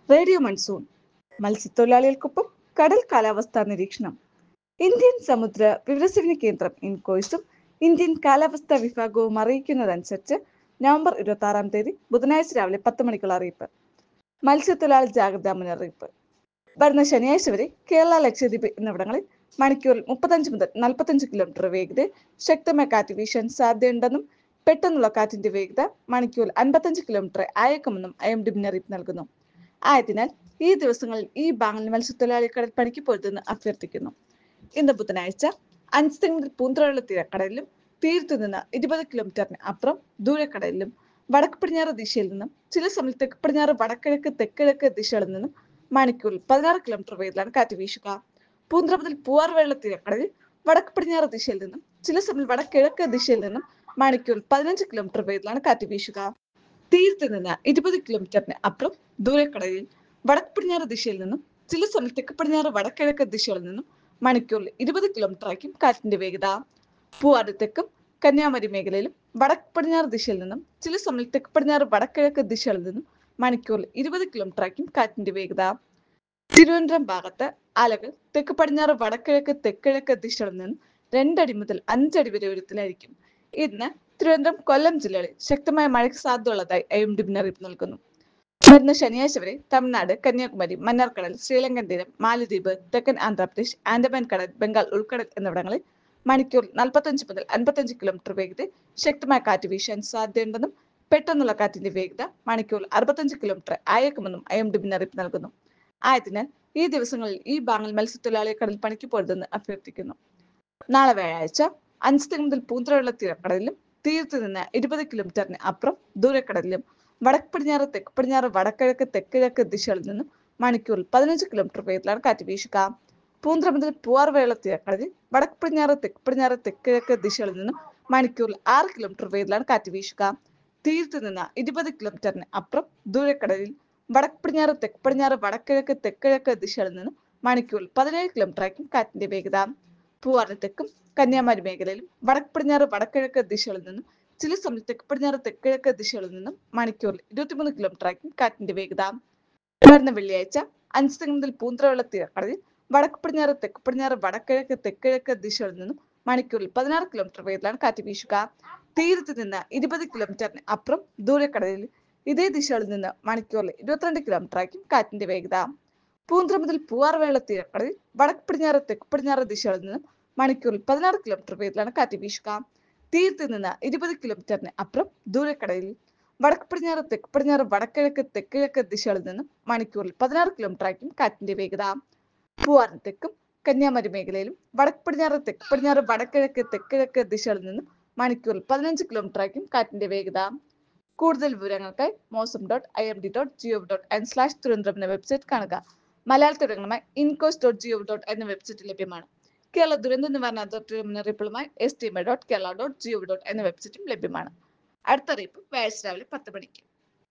radio monsoon മത്സ്യത്തൊഴിലാളികൾക്കൊപ്പം കടൽ കാലാവസ്ഥാ നിരീക്ഷണം ഇന്ത്യൻ സമുദ്ര വിവരസേവന കേന്ദ്രം ഇൻകോയ്സും ഇന്ത്യൻ കാലാവസ്ഥാ വിഭാഗവും അറിയിക്കുന്നതനുസരിച്ച് നവംബർ ഇരുപത്തി ആറാം തീയതി ബുധനാഴ്ച രാവിലെ പത്ത് മണിക്കുള്ള അറിയിപ്പ് മത്സ്യത്തൊഴിലാളി ജാഗ്രതാ മുന്നറിയിപ്പ് വരുന്ന ശനിയാഴ്ച വരെ കേരള ലക്ഷദ്വീപ് എന്നിവിടങ്ങളിൽ മണിക്കൂറിൽ മുപ്പത്തഞ്ച് മുതൽ നാൽപ്പത്തഞ്ച് കിലോമീറ്റർ വേഗതയിൽ ശക്തമായ കാറ്റ് വീശാൻ സാധ്യതയുണ്ടെന്നും പെട്ടെന്നുള്ള കാറ്റിന്റെ വേഗത മണിക്കൂറിൽ അൻപത്തഞ്ച് കിലോമീറ്റർ അയക്കുമെന്നും ഐ എം ഡി മുന്നറിയിപ്പ് നൽകുന്നു ആയതിനാൽ ഈ ദിവസങ്ങളിൽ ഈ ബാങ്കിൽ മത്സ്യത്തൊഴിലാളി കടൽ പണിക്ക് പോരുതെന്ന് അഭ്യർത്ഥിക്കുന്നു ഇന്ന് ബുധനാഴ്ച അഞ്ച് മുതൽ പൂന്തറയുള്ള തീരക്കടലിലും തീരത്തു നിന്ന് ഇരുപത് കിലോമീറ്ററിന് അപ്പുറം ദൂരക്കടലിലും വടക്ക് പടിഞ്ഞാറ് ദിശയിൽ നിന്നും ചില സമയത്ത് തെക്ക് പടിഞ്ഞാറ് വടക്കിഴക്ക് തെക്കിഴക്ക് ദിശകളിൽ നിന്നും മണിക്കൂറിൽ പതിനാറ് കിലോമീറ്റർ വേഗത്തിലാണ് കാറ്റ് വീശുക പൂന്തറ മുതൽ പൂവാർവേള തീരക്കടലിൽ വടക്ക് പടിഞ്ഞാറ് ദിശയിൽ നിന്നും ചില സമയം വടക്കിഴക്ക് ദിശയിൽ നിന്നും മണിക്കൂറിൽ പതിനഞ്ച് കിലോമീറ്റർ വേഗത്തിലാണ് കാറ്റ് വീശുക തീരത്ത് നിന്ന് ഇരുപത് കിലോമീറ്ററിന് അപ്പുറം ദൂരക്കടലിൽ വടക്ക് പടിഞ്ഞാറ് ദിശയിൽ നിന്നും ചില സമയം തെക്ക് പടിഞ്ഞാറ് വടക്കിഴക്ക് ദിശകളിൽ നിന്നും മണിക്കൂറിൽ ഇരുപത് കിലോമീറ്റർ ആയിരിക്കും കാറ്റിന്റെ വേഗത പൂവാട് തെക്കും കന്യാകുമാരി മേഖലയിലും വടക്ക് പടിഞ്ഞാറ് ദിശയിൽ നിന്നും ചില സമയം തെക്ക് പടിഞ്ഞാറ് വടക്കിഴക്ക് ദിശകളിൽ നിന്നും മണിക്കൂറിൽ ഇരുപത് കിലോമീറ്റർ ആയിരിക്കും കാറ്റിന്റെ വേഗത തിരുവനന്തപുരം ഭാഗത്ത് അലകൾ തെക്ക് പടിഞ്ഞാറ് വടക്കിഴക്ക് തെക്കിഴക്ക് ദിശകളിൽ നിന്നും രണ്ടടി മുതൽ അഞ്ചടി വരെ ഉയരത്തിലായിരിക്കും ഇന്ന് തിരുവനന്തപുരം കൊല്ലം ജില്ലകളിൽ ശക്തമായ മഴയ്ക്ക് സാധ്യതയുള്ളതായി ഐ എം ഡി മുന്നറിയിപ്പ് നൽകുന്നു വരുന്ന ശനിയാഴ്ച വരെ തമിഴ്നാട് കന്യാകുമാരി മന്നാർക്കടൽ ശ്രീലങ്കൻ തീരം മാലദ്വീപ് തെക്കൻ ആന്ധ്രാപ്രദേശ് ആൻഡമാൻ കടൽ ബംഗാൾ ഉൾക്കടൽ എന്നിവിടങ്ങളിൽ മണിക്കൂറിൽ നാൽപ്പത്തഞ്ച് മുതൽ അൻപത്തഞ്ച് കിലോമീറ്റർ വേഗതയിൽ ശക്തമായ കാറ്റ് വീശാൻ സാധ്യതയുണ്ടെന്നും പെട്ടെന്നുള്ള കാറ്റിന്റെ വേഗത മണിക്കൂറിൽ അറുപത്തഞ്ച് കിലോമീറ്റർ അയക്കുമെന്നും ഐ എം ഡി മുന്നറിയിപ്പ് നൽകുന്നു ആയതിനാൽ ഈ ദിവസങ്ങളിൽ ഈ ബാങ്ങിൽ മത്സ്യത്തൊഴിലാളിയെ കടൽ പണിക്ക് പോരുതെന്ന് അഭ്യർത്ഥിക്കുന്നു നാളെ വ്യാഴാഴ്ച അഞ്ച് മുതൽ പൂന്തറയുള്ള തീരക്കടലിലും തീരത്ത് നിന്ന് ഇരുപത് കിലോമീറ്ററിന് അപ്പുറം ദൂരക്കടലിലും വടക്ക് പടിഞ്ഞാറ് തെക്ക് പടിഞ്ഞാറ് വടക്കിഴക്ക് തെക്കിഴക്ക് ദിശകളിൽ നിന്നും മണിക്കൂറിൽ പതിനഞ്ച് കിലോമീറ്റർ വേഗത്തിലാണ് കാറ്റ് വീശുക പൂന്തറ മുതൽ പൂവാർവേള തീരക്കടലിൽ വടക്ക് പടിഞ്ഞാറ് തെക്ക് പടിഞ്ഞാറ് തെക്കിഴക്ക് ദിശകളിൽ നിന്നും മണിക്കൂറിൽ ആറ് കിലോമീറ്റർ വേഗത്തിലാണ് കാറ്റ് വീശുക തീരത്ത് നിന്ന് ഇരുപത് കിലോമീറ്ററിന് അപ്പുറം ദൂരക്കടലിൽ വടക്ക് പടിഞ്ഞാറ് തെക്ക് പടിഞ്ഞാറ് വടക്കിഴക്ക് തെക്കിഴക്ക് ദിശകളിൽ നിന്നും മണിക്കൂറിൽ പതിനേഴ് കിലോമീറ്റർ ആയിരിക്കും കാറ്റിന്റെ വേഗത പൂവാറിന് തെക്കും കന്യാകുമാരി മേഖലയിലും വടക്ക് പടിഞ്ഞാറ് വടക്കിഴക്ക് ദിശകളിൽ നിന്നും ചില സമയം തെക്ക് പടിഞ്ഞാറ് തെക്കിഴക്ക് ദിശകളിൽ നിന്നും മണിക്കൂറിൽ ഇരുപത്തിമൂന്ന് കിലോമീറ്റർ ആയിരിക്കും കാറ്റിന്റെ വേഗത വരുന്ന വെള്ളിയാഴ്ച അഞ്ച് മുതൽ പൂന്തറയുള്ള തീരക്കടലിൽ വടക്ക് പടിഞ്ഞാറ് തെക്ക് പടിഞ്ഞാറ് വടക്കിഴക്ക് തെക്കിഴക്ക് ദിശകളിൽ നിന്നും മണിക്കൂറിൽ പതിനാറ് കിലോമീറ്റർ വേഗത്തിലാണ് കാറ്റ് വീശുക തീരത്ത് നിന്ന് ഇരുപത് കിലോമീറ്ററിന് അപ്പുറം ദൂരക്കടലിൽ ഇതേ ദിശകളിൽ നിന്ന് മണിക്കൂറിൽ ഇരുപത്തിരണ്ട് കിലോമീറ്റർ ആയിരിക്കും കാറ്റിന്റെ വേഗത പൂന്തറ മുതൽ പൂവാർവേള തീരക്കടലിൽ വടക്ക് പടിഞ്ഞാറ് തെക്ക് പടിഞ്ഞാറ് ദിശകളിൽ നിന്നും മണിക്കൂറിൽ പതിനാറ് കിലോമീറ്റർ വേഗത്തിലാണ് കാറ്റ് വീശുക തീരത്ത് നിന്ന് ഇരുപത് കിലോമീറ്ററിന് അപ്പുറം ദൂരക്കടലിൽ വടക്ക് പടിഞ്ഞാറ് തെക്ക് പടിഞ്ഞാറ് വടക്കിഴക്ക് തെക്കിഴക്ക് ദിശകളിൽ നിന്നും മണിക്കൂറിൽ പതിനാറ് കിലോമീറ്റർ ആയിരിക്കും കാറ്റിന്റെ വേഗത പൂവാറിന് തെക്കും കന്യാകുമാരി മേഖലയിലും വടക്ക് പടിഞ്ഞാറ് തെക്ക് പടിഞ്ഞാറ് വടക്കിഴക്ക് തെക്കിഴക്ക് ദിശകളിൽ നിന്നും മണിക്കൂറിൽ പതിനഞ്ച് കിലോമീറ്റർ ആയിരിക്കും കാറ്റിന്റെ വേഗത കൂടുതൽ വിവരങ്ങൾക്കായി Mausam dot I M D dot G O dot N slash Thiruvananthapuram എന്ന വെബ്സൈറ്റ് കാണുക മലയാളത്തിൽ തുടങ്ങുമായി ഇൻകോസ് ഡോട്ട് ജിഒ ഡോട്ട് എന്ന വെബ്സൈറ്റ് ലഭ്യമാണ് കേരള ദുരന്ത നിവാരണ അതോറിറ്റിയുടെ മുന്നറിയിപ്പുകളുമായി S T M dot Kerala dot G O dot എന്ന വെബ്സൈറ്റും ലഭ്യമാണ് അടുത്ത അറിയിപ്പ് വ്യാഴാഴ്ച രാവിലെ പത്ത് മണിക്ക്